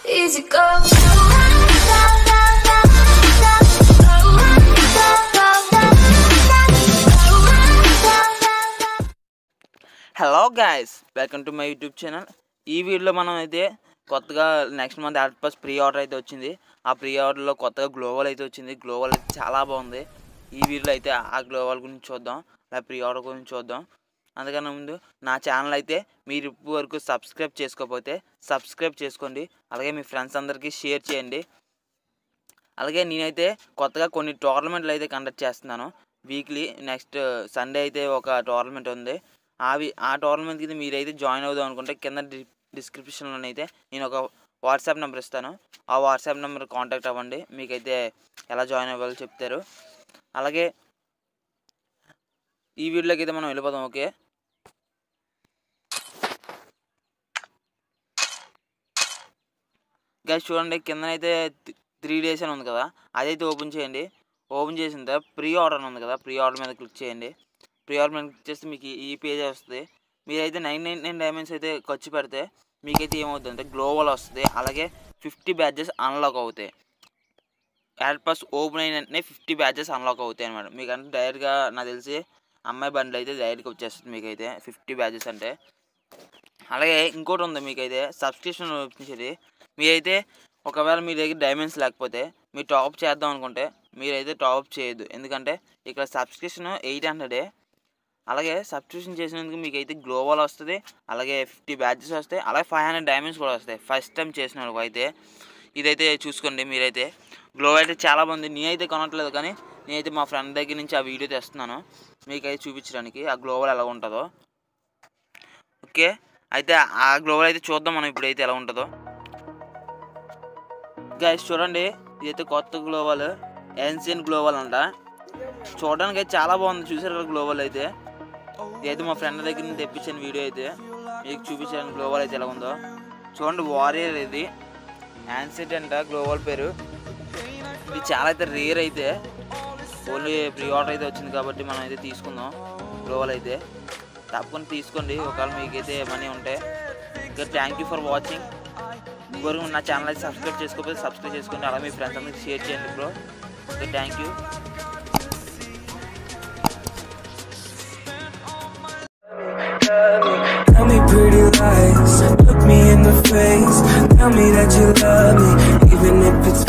easy go. Hello guys welcome to my YouTube channel ఈ వీడియోలో మనం అయితే కొత్తగా next month ad pass pre order అయితే వచ్చింది ఆ ప్రీ ఆర్డర్లో కొత్తగా గ్లోవల్ అయితే వచ్చింది గ్లోవల్ అయితే చాలా బాగుంది ఈ వీడియోలో అయితే ఆ గ్లోవల్ గురించి చూద్దాం అలా ప్రీ ఆర్డర్ గురించి చూద్దాం అందుకన్నా ముందు నా ఛానల్ అయితే మీరు ఇప్పుడు వరకు సబ్స్క్రైబ్ చేసుకోకపోతే సబ్స్క్రైబ్ చేసుకోండి అలాగే మీ ఫ్రెండ్స్ అందరికీ షేర్ చేయండి అలాగే నేనైతే కొత్తగా కొన్ని టోర్నమెంట్లు అయితే కండక్ట్ చేస్తున్నాను వీక్లీ నెక్స్ట్ సండే అయితే ఒక టోర్నమెంట్ ఉంది అవి ఆ టోర్నమెంట్కి అయితే మీరైతే జాయిన్ అవుదాం అనుకుంటే కింద డి డిస్క్రిప్షన్లో అయితే నేను ఒక వాట్సాప్ నెంబర్ ఇస్తాను ఆ వాట్సాప్ నెంబర్ కాంటాక్ట్ అవ్వండి మీకైతే ఎలా జాయిన్ అవ్వాలో చెప్తారు అలాగే ఈ వీడియోలోకి అయితే మనం వెళ్ళిపోదాం ఓకే గైస్ చూడండి కిందనైతే త్రీ డేస్ అని ఉంది కదా అదైతే ఓపెన్ చేయండి ఓపెన్ చేసిన తర్వాత ప్రీ ఆర్డర్ అని ఉంది కదా ప్రీ ఆర్డర్ మీద క్లిక్ చేయండి ప్రీ ఆర్డర్ మీద క్లిక్ చేస్తే మీకు ఈ పేజ్ వస్తుంది మీరైతే నైన్ నైన్ నైన్ డైమండ్స్ అయితే ఖర్చు పెడితే మీకైతే ఏమవుతుంది అంటే గ్లోవల్ వస్తుంది అలాగే ఫిఫ్టీ బ్యాచెస్ అన్లాక్ అవుతాయి యాడ్ పాస్ ఓపెన్ అయిన వెంటనే ఫిఫ్టీ బ్యాచెస్ అన్లాక్ అవుతాయి అనమాట మీకు అంటే డైరెక్ట్గా నాకు తెలిసి అమ్మాయి బండ్లు అయితే డైరెక్ట్గా వచ్చేస్తుంది మీకైతే ఫిఫ్టీ బ్యాచెస్ అంటే అలాగే ఇంకోటి ఉంది మీకైతే సబ్స్క్రిప్షన్ వచ్చేది మీరైతే ఒకవేళ మీ దగ్గర డైమండ్స్ లేకపోతే మీరు టాప్ చేద్దాం అనుకుంటే మీరైతే టాప్ చేయొద్దు ఎందుకంటే ఇక్కడ సబ్స్క్రిప్షన్ ఎయిట్ హండ్రెడే అలాగే సబ్స్క్రిప్షన్ చేసినందుకు మీకు అయితే గ్లోవల్ వస్తుంది అలాగే ఫిఫ్టీ బ్యాచెస్ వస్తాయి అలాగే ఫైవ్ హండ్రెడ్ డైమండ్స్ కూడా వస్తాయి ఫస్ట్ టైం చేసిన వాళ్ళకి అయితే ఇదైతే చూసుకోండి మీరైతే గ్లో అయితే చాలా బాగుంది నేనైతే కొనట్లేదు కానీ నేనైతే మా ఫ్రెండ్ దగ్గర నుంచి ఆ వీడియో తెస్తున్నాను మీకైతే చూపించడానికి ఆ గ్లోవల్ ఎలా ఉంటుందో ఓకే అయితే ఆ గ్లోవల్ అయితే చూద్దాం మనం ఇప్పుడైతే ఎలా ఉంటుందో గైస్ చూడండి ఇదైతే కొత్త గ్లోవల్ ఏన్షియన్ గ్లోవల్ అంట చూడడానికి అయితే చాలా బాగుంది చూసారు కదా గ్లోవల్ అయితే ఇదైతే మా ఫ్రెండ్ దగ్గర నుంచి తెప్పించిన వీడియో అయితే మీకు చూపించాను గ్లోవల్ అయితే ఎలా ఉందో చూడండి వారియర్ ఇది యాన్సెట్ అంట గ్లోవల్ పేరు ఇది చాలా అయితే రేర్ అయితే ఓన్లీ ప్రీ ఆర్డర్ అయితే వచ్చింది కాబట్టి మనం అయితే తీసుకుందాం గ్లోవల్ అయితే తప్పకుండా తీసుకోండి ఒకవేళ మీకైతే మనీ ఉంటే ఇంకా థ్యాంక్ యూ ఫర్ వాచింగ్ ఇంకొరకు నా ఛానల్ అయితే సబ్స్క్రైబ్ చేసుకోకపోతే సబ్స్క్రైబ్ చేసుకోండి అలా మీ ఫ్రెండ్స్ అందరికి షేర్ చేయండి bro okay thank you Tell me pretty lies, look me in the face. Tell me that you love me, even if it's